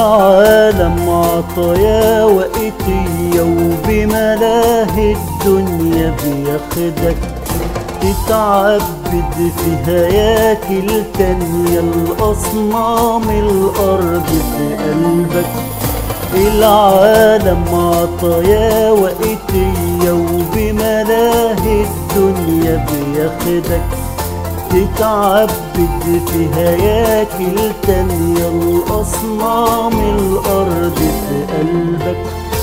العالم عطايا وقتية وبملاهي الدنيا بياخدك تتعبد في هياكل تانية الأصنام الأرض في قلبك العالم عطايا وقتية وبملاهي الدنيا بياخدك تتعبد في هياكل تانية الأصنام الأرض في قلبك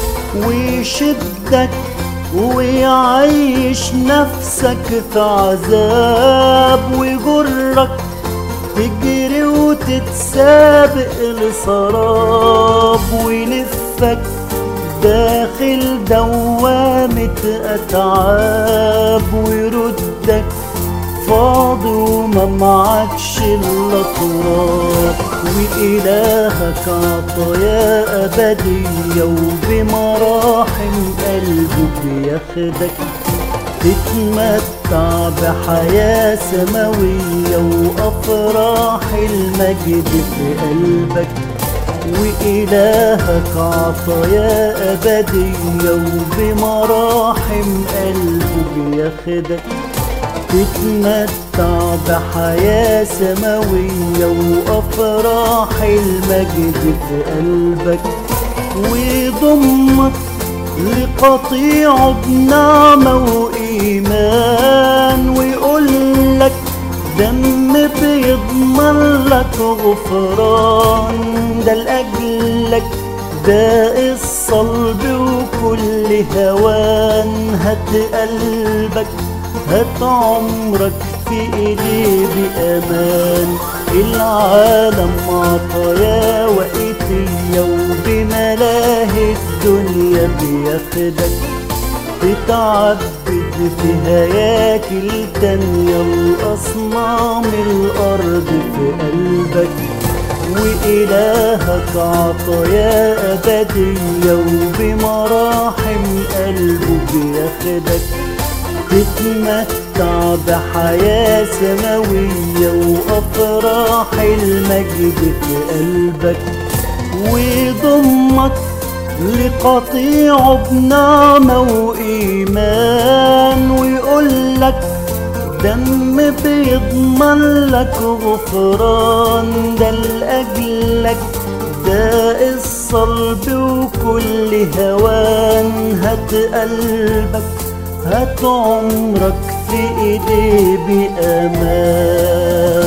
ويشدك ويعيش نفسك في عذاب ويجرك تجري وتتسابق لسراب ويلفك داخل دوامة أتعاب ويردك فاضي وما معكش الا تراب وإلهك عطايا أبدية وبمراحم قلبه بياخدك تتمتع بحياة سماوية وأفراح المجد في قلبك وإلهك عطايا أبدية وبمراحم قلبه بياخدك تتمتع بحياة سماوية وأفراح المجد في قلبك ويضمك لقطيعه بنعمة وإيمان ويقولك دم بيضمن لك غفران ده لأجلك ده الصلب وكل هوان هات قلبك هات عمرك في ايديه بأمان العالم عطايا وقتية وبملاهي الدنيا بياخدك تتعبد في هياكل تانية الأصنام الأرض في قلبك وإلهك عطايا أبدية وبمراحم قلبه بياخدك تتمتع بحياة سماوية وأفراح المجد في قلبك ويضمك لقطيعه بنعمة وإيمان ويقولك دم بيضمن لك غفران ده لأجلك ده الصلب وكل هوان هات قلبك هات عمرك في ايديه بأمان